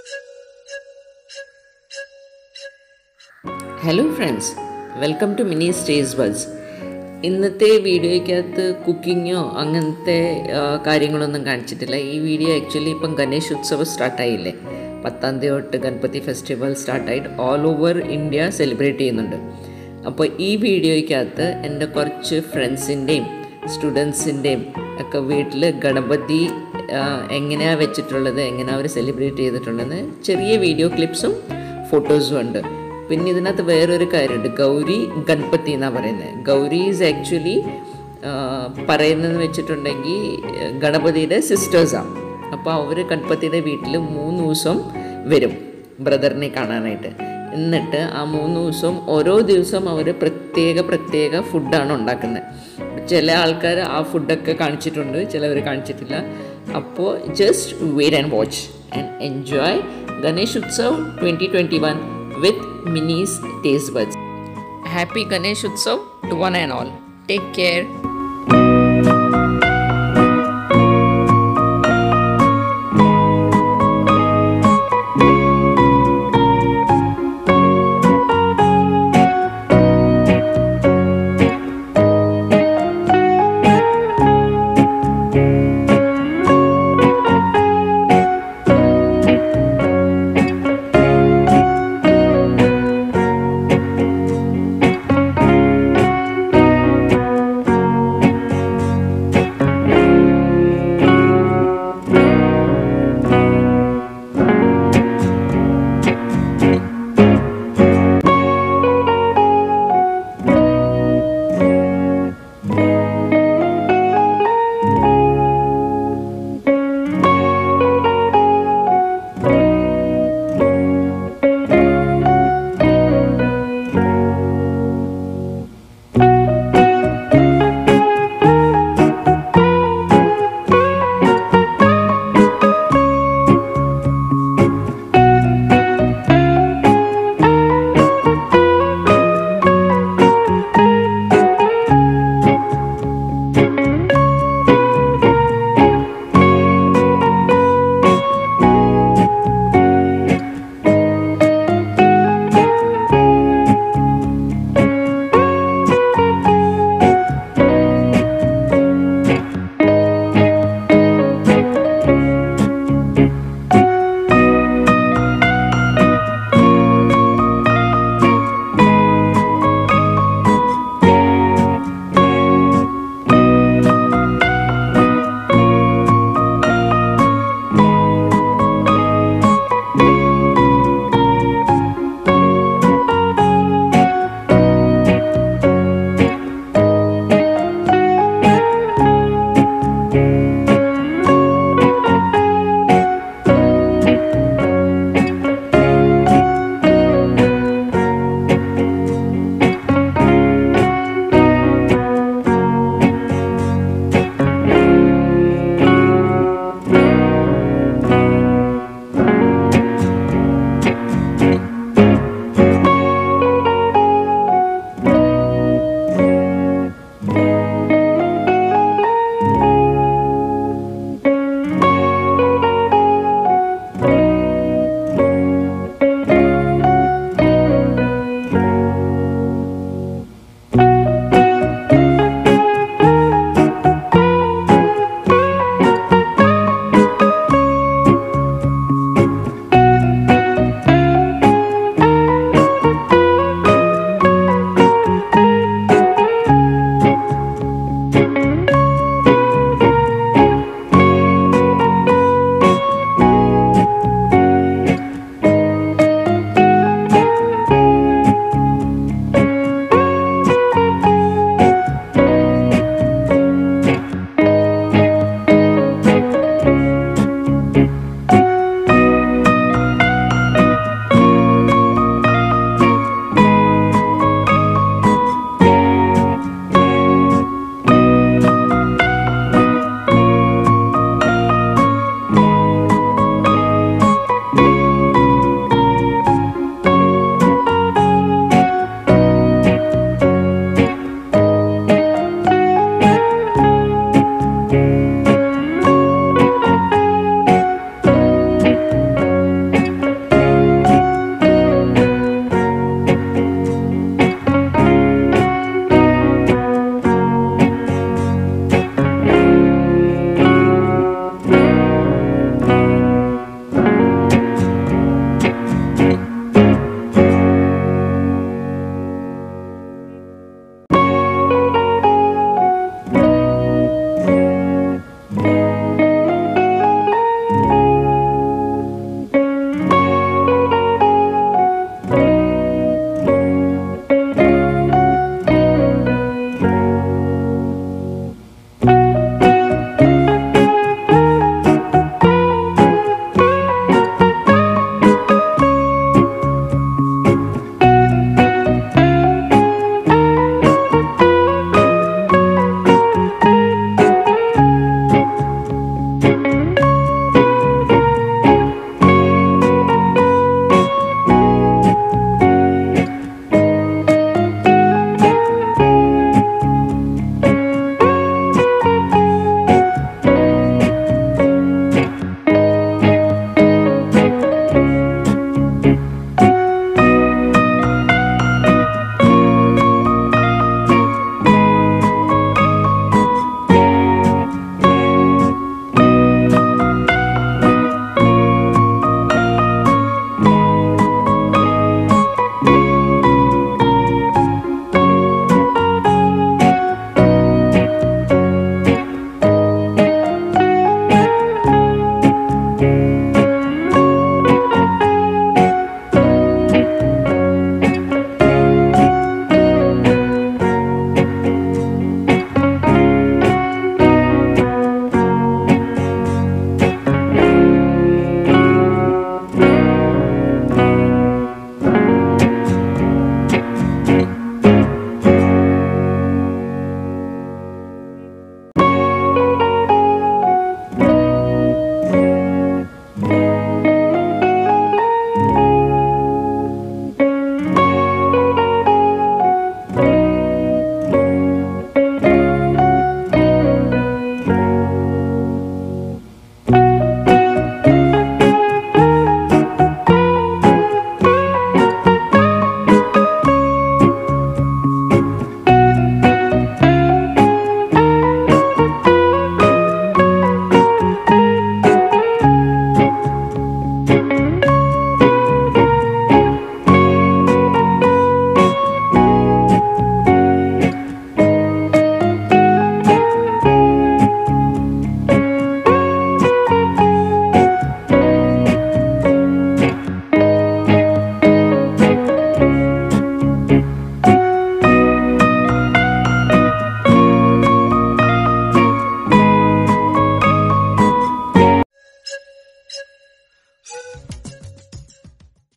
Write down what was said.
hello friends welcome to Mini's സ്റ്റേസ് buds ഇന്നത്തെ വീഡിയോയ്ക്കകത്ത് കുക്കിങ്ങോ അങ്ങനത്തെ ആ, കാര്യങ്ങളൊന്നും കാണിച്ചിട്ടില്ല ഈ വീഡിയോ ആക്ച്വലി ഇപ്പം ഗണേശ് ഉത്സവം സ്റ്റാർട്ടായില്ലേ പത്താം തീയതി തൊട്ട് ഗണപതി ഫെസ്റ്റിവൽ സ്റ്റാർട്ടായിട്ട് ഓൾ ഓവർ ഇന്ത്യ സെലിബ്രേറ്റ് ചെയ്യുന്നുണ്ട് അപ്പോൾ ഈ വീഡിയോയ്ക്കകത്ത് എൻ്റെ കുറച്ച് ഫ്രണ്ട്സിൻ്റെയും സ്റ്റുഡൻസിൻ്റെയും ഒക്കെ വീട്ടിൽ ഗണപതി എങ്ങനെയാണ് വെച്ചിട്ടുള്ളത് എങ്ങനെയാണ് അവർ സെലിബ്രേറ്റ് ചെയ്തിട്ടുള്ളത് ചെറിയ വീഡിയോ ക്ലിപ്സും ഫോട്ടോസും ഉണ്ട് പിന്നെ ഇതിനകത്ത് വേറൊരു കാര്യമുണ്ട് ഗൗരി ഗണപതി എന്നാണ് പറയുന്നത് ഗൗരി ഈസ് ആക്ച്വലി പറയുന്നതെന്ന് വെച്ചിട്ടുണ്ടെങ്കിൽ ഗണപതിയുടെ സിസ്റ്റേഴ്സാണ് അപ്പോൾ അവർ ഗണപതിയുടെ വീട്ടിൽ മൂന്ന് ദിവസം വരും ബ്രദറിനെ കാണാനായിട്ട് എന്നിട്ട് ആ മൂന്ന് ദിവസം ഓരോ ദിവസം അവർ പ്രത്യേക പ്രത്യേക ഫുഡാണ് ഉണ്ടാക്കുന്നത് ചില ആൾക്കാർ ആ ഫുഡൊക്കെ കാണിച്ചിട്ടുണ്ട് ചിലവർ കാണിച്ചിട്ടില്ല അപ്പോൾ just wait and watch and enjoy Ganesh Utsav twenty twenty one with Mini's taste buds happy Ganesh Utsav two one and all take care